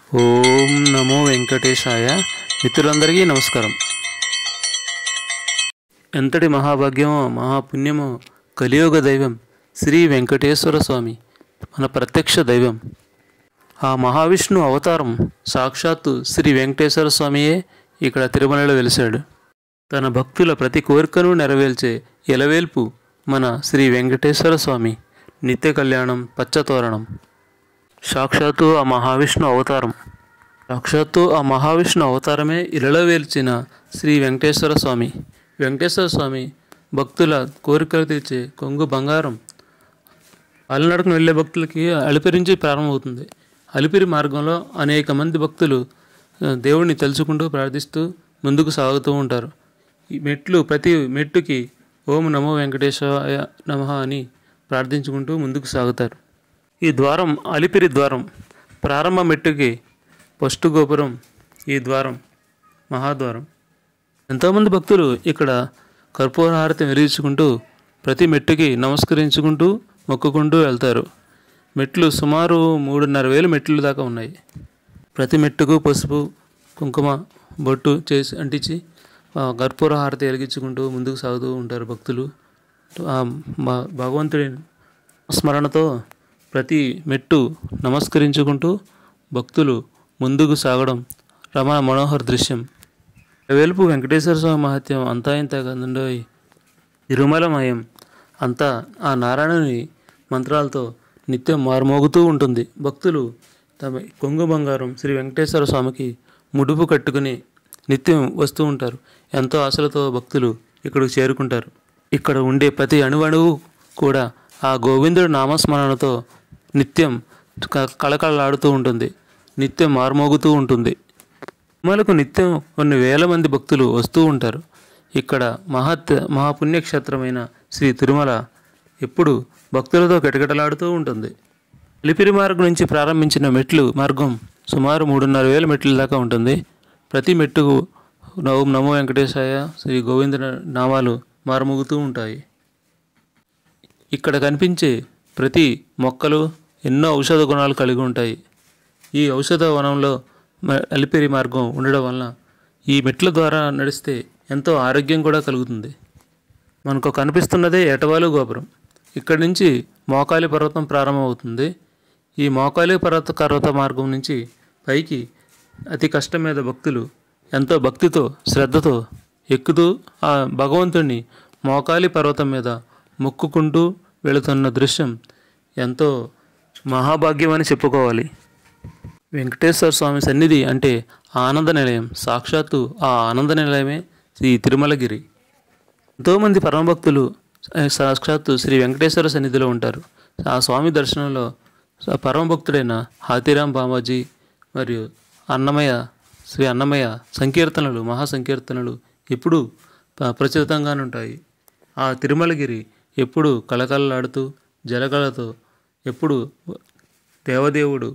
ఓం నమో వెంకటేశాయ మిత్రులందరికీ నమస్కారం ఎంతటి మహాభాగ్యమో మహాపుణ్యమో కలియుగ దైవం శ్రీ వెంకటేశ్వర స్వామి మన ప్రత్యక్ష దైవం ఆ మహావిష్ణు అవతారం సాక్షాత్తు శ్రీ వెంకటేశ్వర స్వామియే ఇక్కడ తిరుమలలో వెలిశాడు తన భక్తుల ప్రతి కోరికను నెరవేర్చే ఎలవేల్పు మన శ్రీ వెంకటేశ్వర స్వామి నిత్య కళ్యాణం పచ్చతోరణం సాక్షాత్తు ఆ మహావిష్ణు అవతారం సాక్షాత్తు ఆ మహావిష్ణు అవతారమే ఇలలో వేల్చిన శ్రీ వెంకటేశ్వర స్వామి వెంకటేశ్వర స్వామి భక్తుల కోరికలు తీర్చే కొంగు బంగారం అలనడకను వెళ్ళే భక్తులకి అలిపిరి నుంచి ప్రారంభమవుతుంది అలిపిరి మార్గంలో అనేక మంది భక్తులు ఆ, దేవుణ్ణి తలుచుకుంటూ ప్రార్థిస్తూ ముందుకు సాగుతూ ఉంటారు ఈ మెట్లు ప్రతి మెట్టుకి ఓం నమో వెంకటేశాయ నమః అని ప్రార్థించుకుంటూ ముందుకు సాగుతారు ఈ ద్వారం అలిపిరి ద్వారం ప్రారంభ మెట్టుకి ఫస్ట్ గోపురం ఈ ద్వారం మహాద్వారం ఎంతోమంది భక్తులు ఇక్కడ కర్పూర హారతి వెలిగించుకుంటూ ప్రతి మెట్టుకి నమస్కరించుకుంటూ మొక్కుకుంటూ వెళ్తారు మెట్లు సుమారు మూడున్నర వేలు మెట్లు దాకా ఉన్నాయి ప్రతి మెట్టుకు పసుపు కుంకుమ బొట్టు చేసి అంటించి ఆ, కర్పూర హారతి వెలిగించుకుంటూ ముందుకు సాగుతూ ఉంటారు భక్తులు ఆ, భ- భగవంతుడి స్మరణతో ప్రతి మెట్టు నమస్కరించుకుంటూ భక్తులు ముందుకు సాగడం రమణ మనోహర్ దృశ్యం వేలుపు వెంకటేశ్వర స్వామి మహత్యం అంతా ఇంత కదండోయ్ తిరుమలమయం అంతా ఆ నారాయణుని మంత్రాలతో నిత్యం మారుమోగుతూ ఉంటుంది భక్తులు తమ కొంగు బంగారం శ్రీ వెంకటేశ్వర స్వామికి ముడుపు కట్టుకుని నిత్యం వస్తూ ఉంటారు ఎంతో ఆశలతో భక్తులు ఇక్కడికి చేరుకుంటారు ఇక్కడ ఉండే ప్రతి అణువణువు కూడా ఆ గోవిందుడి నామస్మరణతో నిత్యం క- కళకళలాడుతూ ఉంటుంది నిత్యం మారుమోగుతూ ఉంటుంది తిరుమలకు నిత్యం కొన్ని వేల మంది భక్తులు వస్తూ ఉంటారు ఇక్కడ మహత్ మహాపుణ్యక్షేత్రమైన శ్రీ తిరుమల ఎప్పుడు భక్తులతో కిటకిటలాడుతూ ఉంటుంది అలిపిరి మార్గం నుంచి ప్రారంభించిన మెట్లు మార్గం సుమారు మూడున్నర వేల మెట్ల దాకా ఉంటుంది ప్రతి మెట్టుకు ఓం నమో వెంకటేశాయ శ్రీ గోవింద నామాలు మారుమోగుతూ ఉంటాయి ఇక్కడ కనిపించే ప్రతి మొక్కలు ఎన్నో ఔషధ గుణాలు కలిగి ఉంటాయి ఈ ఔషధ వనంలో మ- అలిపిరి మార్గం ఉండడం వలన ఈ మెట్ల ద్వారా నడిస్తే ఎంతో ఆరోగ్యం కూడా కలుగుతుంది మనకు కనిపిస్తున్నదే ఎటవాలు గోపురం ఇక్కడి నుంచి మోకాలి పర్వతం ప్రారంభమవుతుంది ఈ మోకాలి పర్వత పర్వత మార్గం నుంచి పైకి అతి కష్టం మీద భక్తులు ఎంతో భక్తితో శ్రద్ధతో ఎక్కుతూ ఆ భగవంతుణ్ణి మోకాలి పర్వతం మీద మొక్కుకుంటూ వెళుతున్న దృశ్యం ఎంతో మహాభాగ్యం అని చెప్పుకోవాలి వెంకటేశ్వర స్వామి సన్నిధి అంటే ఆనంద నిలయం సాక్షాత్తు ఆ ఆనంద నిలయమే శ్రీ తిరుమలగిరి ఎంతోమంది పరమభక్తులు సాక్షాత్తు శ్రీ వెంకటేశ్వర సన్నిధిలో ఉంటారు ఆ స్వామి దర్శనంలో స- పరమభక్తుడైన హాతీరాం బామాజీ మరియు అన్నమయ్య శ్రీ అన్నమయ్య సంకీర్తనలు మహా సంకీర్తనలు ఎప్పుడూ ప- ప్రచురితంగానే ఉంటాయి ఆ తిరుమలగిరి ఎప్పుడు కళకళలాడుతూ జలకళతో ఎప్పుడు దేవదేవుడు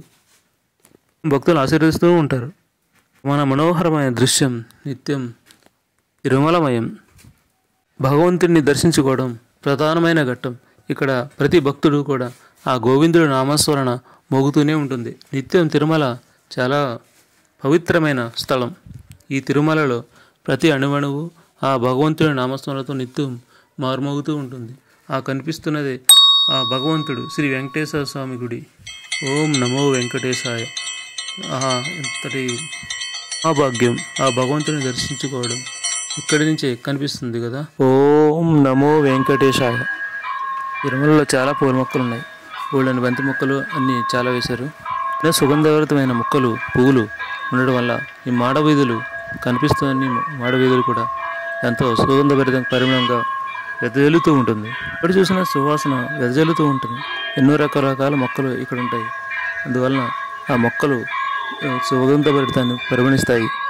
భక్తులు ఆశీర్వదిస్తూ ఉంటారు మన మనోహరమైన దృశ్యం నిత్యం తిరుమలమయం భగవంతుడిని దర్శించుకోవడం ప్రధానమైన ఘట్టం ఇక్కడ ప్రతి భక్తుడు కూడా ఆ గోవిందుడి నామస్మరణ మోగుతూనే ఉంటుంది నిత్యం తిరుమల చాలా పవిత్రమైన స్థలం ఈ తిరుమలలో ప్రతి అణువణువు ఆ భగవంతుడి నామస్మరణతో నిత్యం మారుమోగుతూ ఉంటుంది ఆ కనిపిస్తున్నదే ఆ భగవంతుడు శ్రీ వెంకటేశ్వర స్వామి గుడి ఓం నమో వెంకటేశాయ ఆహా ఎంతటి మహాభాగ్యం ఆ భగవంతుని దర్శించుకోవడం ఇక్కడి నుంచే కనిపిస్తుంది కదా ఓం నమో వెంకటేశాయ తిరుమలలో చాలా పూల మొక్కలు ఉన్నాయి పూలని బంతి మొక్కలు అన్నీ చాలా వేశారు ఇలా సుగంధభరితమైన మొక్కలు పువ్వులు ఉండడం వల్ల ఈ మాడ వీధులు కనిపిస్తున్న మాడ వీధులు కూడా ఎంతో సుగంధభరిత పరిమళంగా వెదజల్లుతూ ఉంటుంది ఇక్కడ చూసిన సువాసన వెదజల్లుతూ ఉంటుంది ఎన్నో రకరకాల మొక్కలు ఇక్కడ ఉంటాయి అందువలన ఆ మొక్కలు ఆ, సుగంధభరితాన్ని పరిగణిస్తాయి